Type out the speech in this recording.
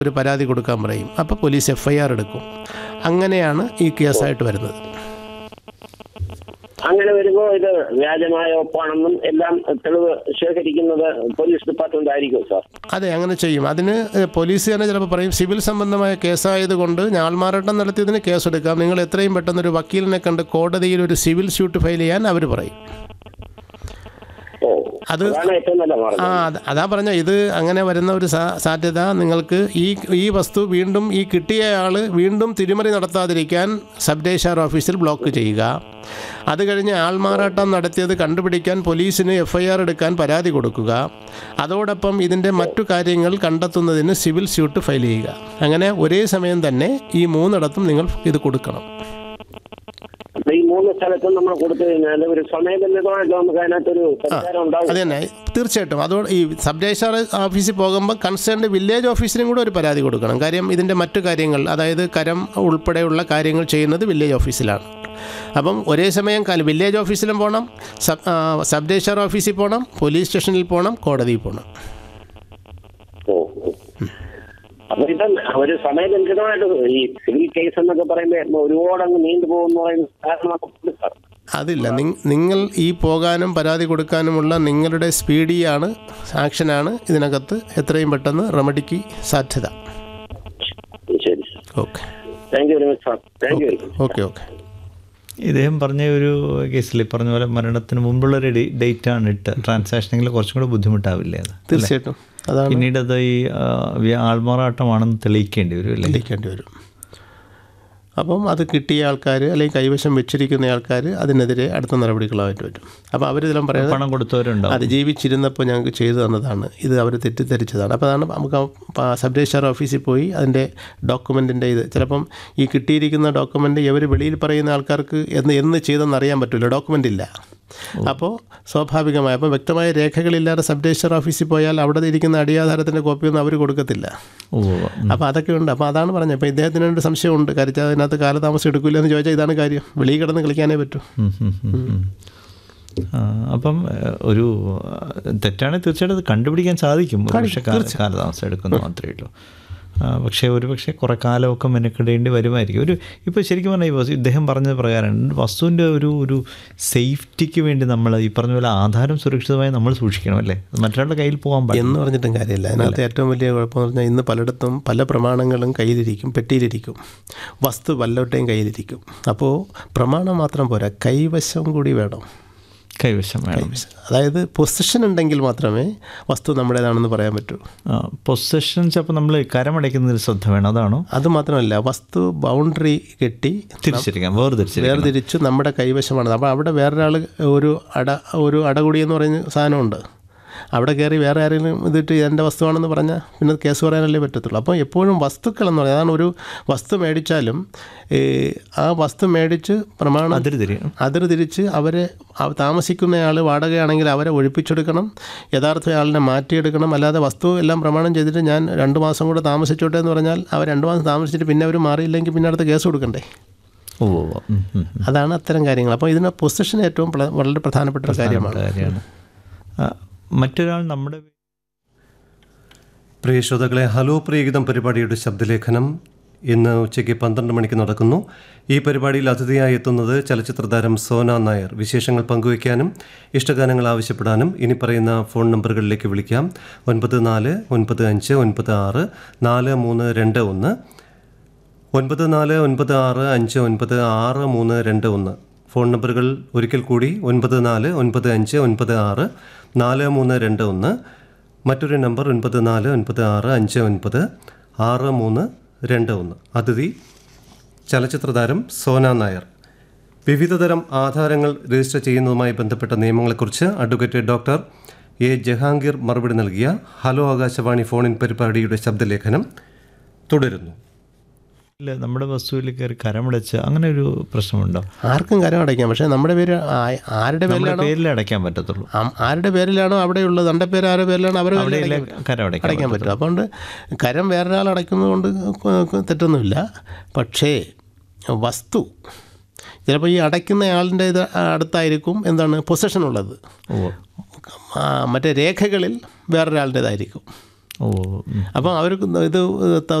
ഒരു പരാതി കൊടുക്കാൻ പറയും അപ്പോൾ പോലീസ് എഫ് ഐ ആർ എടുക്കും അങ്ങനെയാണ് ഈ കേസായിട്ട് വരുന്നത് അങ്ങനെ വരുമ്പോ ഇത് വ്യാജമായ ഒപ്പാണെന്നും എല്ലാം തെളിവ് ശേഖരിക്കുന്നത് പോലീസ് ഡിപ്പാർട്ട്മെന്റ് ആയിരിക്കും സാർ അതെ അങ്ങനെ ചെയ്യും അതിന് ഏഹ്, പോലീസ് തന്നെ ചിലപ്പോൾ പറയും സിവിൽ സംബന്ധമായ കേസായതുകൊണ്ട് ഞാൾമാറാട്ടം നടത്തിയതിന് കേസെടുക്കാം നിങ്ങൾ എത്രയും പെട്ടെന്ന് ഒരു വക്കീലിനെ കണ്ട് കോടതിയിൽ ഒരു സിവിൽ സ്യൂട്ട് ഫയൽ ചെയ്യാൻ അവർ പറയും ഓ അത് അതാണ് ഏറ്റവും നല്ല ആ മാർഗം അത് അതാ പറഞ്ഞ ഇത് അങ്ങനെ വരുന്ന ഒരു സാ- സാധ്യത നിങ്ങൾക്ക് ഈ ഈ വസ്തു വീണ്ടും ഈ കിട്ടിയ ആൾ വീണ്ടും തിരിമറി നടത്താതിരിക്കാൻ സബ് രജിസ്ട്രാർ ഓഫീസിൽ ബ്ലോക്ക് ചെയ്യുക അത് കഴിഞ്ഞ് ആൾമാറാട്ടം നടത്തിയത് കണ്ടുപിടിക്കാൻ പോലീസിന് എഫ് ഐ ആർ എടുക്കാൻ പരാതി കൊടുക്കുക അതോടൊപ്പം ഇതിൻ്റെ മറ്റു കാര്യങ്ങൾ കണ്ടെത്തുന്നതിന് സിവിൽ സ്യൂട്ട് ഫയൽ ചെയ്യുക അങ്ങനെ ഒരേ സമയം തന്നെ ഈ മൂന്നിടത്തും നിങ്ങൾ ഇത് കൊടുക്കണം അപ്പൊ ഈ മൂന്ന് സ്ഥലത്തും നമ്മൾ കൊടുത്തു കഴിഞ്ഞാൽ ഒരു സമയബന്ധിതമായിട്ട് നമുക്ക് അതിനകത്തൊരു പരിഹാരം ഉണ്ടാവും അത് തന്നെ തീർച്ചയായിട്ടും അതോട് ഈ സബ് രജിസ്ട്രാർ ഓഫീസിൽ പോകുമ്പോൾ കൺസേൺഡ് വില്ലേജ് ഓഫീസിനും കൂടെ ഒരു പരാതി കൊടുക്കണം കാര്യം ഇതിൻ്റെ മറ്റു കാര്യങ്ങൾ അതായത് കരം ഉൾപ്പെടെയുള്ള കാര്യങ്ങൾ ചെയ്യുന്നത് വില്ലേജ് ഓഫീസിലാണ് അപ്പം ഒരേ സമയം കാല വില്ലേജ് ഓഫീസിലും പോകണം സബ് ആ, സബ് രജിസ്ട്രാർ ഓഫീസിൽ പോകണം പോലീസ് സ്റ്റേഷനിൽ പോകണം കോടതിയിൽ പോകണം ഓ ഓ. അപ്പൊ ഇത് ഒരു സമയബന്ധിതമായിട്ട് ഈ സിവിൽ കേസ് എന്നൊക്കെ പറയുമ്പോൾ ഒരുപാട് അങ്ങ് നീണ്ടു പോകുന്ന പറയുന്ന കാരണം സാർ അതില്ല നിങ്- നിങ്ങൾ ഈ പോകാനും പരാതി കൊടുക്കാനുമുള്ള നിങ്ങളുടെ സ്പീഡിയാണ് ആക്ഷനാണ് ഇതിനകത്ത് എത്രയും പെട്ടെന്ന് റെമഡിക്ക് സാധ്യത ശരി okay thank you very much sir thank you very much okay okay ഇദ്ദേഹം പറഞ്ഞ ഒരു കേസിൽ ഈ പറഞ്ഞ പോലെ മരണത്തിന് മുമ്പുള്ള ഒരു ഡേറ്റ് ആണ് ഇട്ട് ട്രാൻസാക്ഷനിൽ കുറച്ചും കൂടെ ബുദ്ധിമുട്ടാവില്ലേ അത് തീർച്ചയായിട്ടും അതാണ് പിന്നീട് അത് ഈ ആ, വ്യ- ആൾമാറാട്ടമാണെന്ന് തെളിയിക്കേണ്ടി വരും അല്ലേ തെളിയിക്കേണ്ടി വരും അപ്പം അത് കിട്ടിയ ആൾക്കാർ അല്ലെങ്കിൽ കൈവശം വെച്ചിരിക്കുന്ന ആൾക്കാർ അതിനെതിരെ അടുത്ത നടപടികളായിട്ട് വരും അപ്പോൾ അവരിതെല്ലാം പറയുന്നത് പണം കൊടുത്തവരുണ്ടാവും അത് ജീവിച്ചിരുന്നപ്പോൾ ഞങ്ങൾക്ക് ചെയ്തു തന്നതാണ് ഇത് അവർ തെറ്റിദ്ധരിച്ചതാണ് അപ്പോൾ അതാണ് നമുക്ക് ആ പ- സബ് രജിസ്ട്രാർ ഓഫീസിൽ പോയി അതിൻ്റെ ഡോക്യുമെൻറ്റിൻ്റെ ഇത് ചിലപ്പം ഈ കിട്ടിയിരിക്കുന്ന ഡോക്യുമെൻ്റ് ഇവർ വെളിയിൽ പറയുന്ന ആൾക്കാർക്ക് എന്ന് എന്ന് ചെയ്തെന്ന് അറിയാൻ പറ്റില്ല ഡോക്യുമെൻ്റ് ഇല്ല അപ്പോൾ സ്വാഭാവികമായി അപ്പോൾ വ്യക്തമായ രേഖകളില്ലാതെ സബ് രജിസ്ട്രാർ ഓഫീസിൽ പോയാൽ അവിടെ ഇരിക്കുന്ന അടിയാധാരത്തിൻ്റെ കോപ്പിയൊന്നും അവർ കൊടുക്കത്തില്ല ഓ അപ്പോൾ അതൊക്കെ ഉണ്ട് അപ്പോൾ അതാണ് പറഞ്ഞത് അപ്പോൾ ഇദ്ദേഹത്തിന് ഒരു സംശയമുണ്ട് കാര്യം അതിനകത്ത് കാലതാമസം എടുക്കില്ല എന്ന് ചോദിച്ചാൽ ഇതാണ് കാര്യം വെളിയിൽ കിടന്ന് കളിക്കാനേ പറ്റൂ ഉം, ഉം, ഉം, ഉം. ആ, അപ്പം ഏഹ്, ഒരു ആ, തെറ്റാണെങ്കിൽ തീർച്ചയായിട്ടും അത് കണ്ടുപിടിക്കാൻ സാധിക്കും ഒരു പക്ഷേ കാല- കാലതാമസം എടുക്കുന്നു മാത്രമേ ഉള്ളൂ ആ, പക്ഷേ ഒരു പക്ഷേ കുറേ കാലമൊക്കെ മെനക്കെടേണ്ടി വരുമായിരിക്കും ഒരു ഇപ്പോൾ ശരിക്കും പറഞ്ഞാൽ ഈ വസ്തു ഇദ്ദേഹം പറഞ്ഞ പ്രകാരം വസ്തുവിൻ്റെ ഒരു ഒരു സേഫ്റ്റിക്ക് വേണ്ടി നമ്മൾ ഈ പറഞ്ഞ പോലെ ആധാരം സുരക്ഷിതമായി നമ്മൾ സൂക്ഷിക്കണം അല്ലേ അത് മറ്റൊരാളുടെ കയ്യിൽ പോകാൻ പാടില്ല എന്ന് പറഞ്ഞിട്ടും കാര്യമില്ല അതിനകത്ത് ഏറ്റവും വലിയ കുഴപ്പമെന്ന് പറഞ്ഞാൽ ഇന്ന് പലയിടത്തും പല പ്രമാണങ്ങളും കയ്യിലിരിക്കും പെട്ടിയിലിരിക്കും വസ്തു വല്ലവരുടെയും കയ്യിലിരിക്കും അപ്പോൾ പ്രമാണം മാത്രം പോരാ കൈവശം കൂടി വേണം കൈവശം വേണം അതായത് പൊസിഷൻ ഉണ്ടെങ്കിൽ മാത്രമേ വസ്തു നമ്മുടേതാണെന്ന് പറയാൻ പറ്റൂ പൊസഷൻസ് അപ്പോൾ നമ്മൾ കരമടയ്ക്കുന്നതിൽ ശ്രദ്ധ വേണം അതാണോ അത് മാത്രമല്ല വസ്തു ബൗണ്ടറി കെട്ടി തിരിച്ചിരിക്കാം വേർതിരിച്ചിരിക്കാം വേർതിരിച്ച് നമ്മുടെ കൈവശമാണ് അപ്പോൾ അവിടെ വേറൊരാൾ ഒരു അട ഒരു അടകുടി എന്ന് പറയുന്ന സാധനമുണ്ട് അവിടെ കയറി വേറെ ആരെങ്കിലും ഇതിട്ട് എൻ്റെ വസ്തുവാണെന്ന് പറഞ്ഞാൽ പിന്നെ കേസ് പറയാനല്ലേ പറ്റത്തുള്ളൂ അപ്പോൾ എപ്പോഴും വസ്തുക്കൾ എന്ന് പറയുന്നത് അതാണ് ഒരു വസ്തു മേടിച്ചാലും ഈ ആ വസ്തു മേടിച്ച് പ്രമാണം അതിര് തിരിയണം അതിർ തിരിച്ച് അവരെ അവ- താമസിക്കുന്നയാൾ വാടകയാണെങ്കിൽ അവരെ ഒഴിപ്പിച്ചെടുക്കണം യഥാർത്ഥ ആളിനെ മാറ്റിയെടുക്കണം അല്ലാതെ വസ്തു എല്ലാം പ്രമാണം ചെയ്തിട്ട് ഞാൻ രണ്ട് മാസം കൂടെ താമസിച്ചോട്ടെ എന്ന് പറഞ്ഞാൽ അവർ രണ്ട് മാസം താമസിച്ചിട്ട് പിന്നെ അവർ മാറിയില്ലെങ്കിൽ പിന്നെ അടുത്ത കേസ് കൊടുക്കണ്ടേ ഓ ഓ, ഓ. ഉം, ഉം, ഉം. അതാണ് അത്തരം കാര്യങ്ങൾ അപ്പോൾ ഇതിന് പൊസിഷൻ ഏറ്റവും പ്ല- വളരെ പ്രധാനപ്പെട്ട ഒരു കാര്യമാണ് കാര്യമാണ് ആ, മറ്റൊരാൾ നമ്മുടെ പ്രിയ ശ്രോതാക്കളെ ഹലോ പ്രിയഗീതം പരിപാടിയുടെ ശബ്ദലേഖനം ഇന്ന് ഉച്ചയ്ക്ക് പന്ത്രണ്ട് മണിക്ക് നടക്കുന്നു ഈ പരിപാടിയിൽ അതിഥിയായി എത്തുന്നത് ചലച്ചിത്ര താരം സോന നായർ വിശേഷങ്ങൾ പങ്കുവയ്ക്കാനും ഇഷ്ടഗാനങ്ങൾ ആവശ്യപ്പെടാനും ഇനി പറയുന്ന ഫോൺ നമ്പറുകളിലേക്ക് വിളിക്കാം ഒൻപത് നാല് ഒൻപത് അഞ്ച് ഒൻപത് ആറ് നാല് മൂന്ന് രണ്ട് ഒന്ന് ഒൻപത് നാല് ഒൻപത് ആറ് അഞ്ച് ഒൻപത് ആറ് മൂന്ന് രണ്ട് ഒന്ന് ഫോൺ നമ്പറുകൾ ഒരിക്കൽ കൂടി ഒൻപത് നാല് ഒൻപത് അഞ്ച് ഒൻപത് ആറ് നാല് മൂന്ന് രണ്ട് ഒന്ന് മറ്റൊരു നമ്പർ ഒൻപത് നാല് ഒൻപത് ആറ് അഞ്ച് ഒൻപത് ആറ് മൂന്ന് രണ്ട് ഒന്ന് അതിഥി ചലച്ചിത്ര താരം സോന നായർ വിവിധതരം ആധാരങ്ങൾ രജിസ്റ്റർ ചെയ്യുന്നതുമായി ബന്ധപ്പെട്ട നിയമങ്ങളെക്കുറിച്ച് അഡ്വക്കേറ്റ് ഡോക്ടർ എ ജഹാംഗീർ മറുപടി നൽകിയ ഹലോ ആകാശവാണി ഫോണിൻ പരിപാടിയുടെ ശബ്ദലേഖനം തുടരുന്നു ഇല്ല, നമ്മുടെ വസ്തുവിൽ കയറി കരമടച്ച് അങ്ങനെ ഒരു പ്രശ്നമുണ്ടോ ആർക്കും കരം അടയ്ക്കാം പക്ഷേ നമ്മുടെ പേര് ആ- ആരുടെ നമ്മുടെ പേരിലാണോ പേരിൽ അടയ്ക്കാൻ പറ്റത്തുള്ളൂ ആ- ആരുടെ പേരിലാണോ അവിടെയുള്ളത് എൻ്റെ പേര് ആരുടെ പേരിലാണോ അവരെ പേരിൽ അവിടെയല്ലേ അടയ്ക്കാം. കരം അടയ്ക്കാൻ അടയ്ക്കാൻ പറ്റും അതുകൊണ്ട് കരം വേറൊരാൾ അടയ്ക്കുന്നതുകൊണ്ട് ക- ക- തെറ്റൊന്നുമില്ല പക്ഷേ വസ്തു ചിലപ്പോൾ ഈ അടയ്ക്കുന്ന ആളിൻ്റെ ഇത് അടുത്തായിരിക്കും എന്താണ് പൊസഷൻ ഉള്ളത് ഓ ആ, മറ്റേ രേഖകളിൽ വേറൊരാളുടേതായിരിക്കും ഓ ഉം. അപ്പം അവർക്ക് ഇത് ത-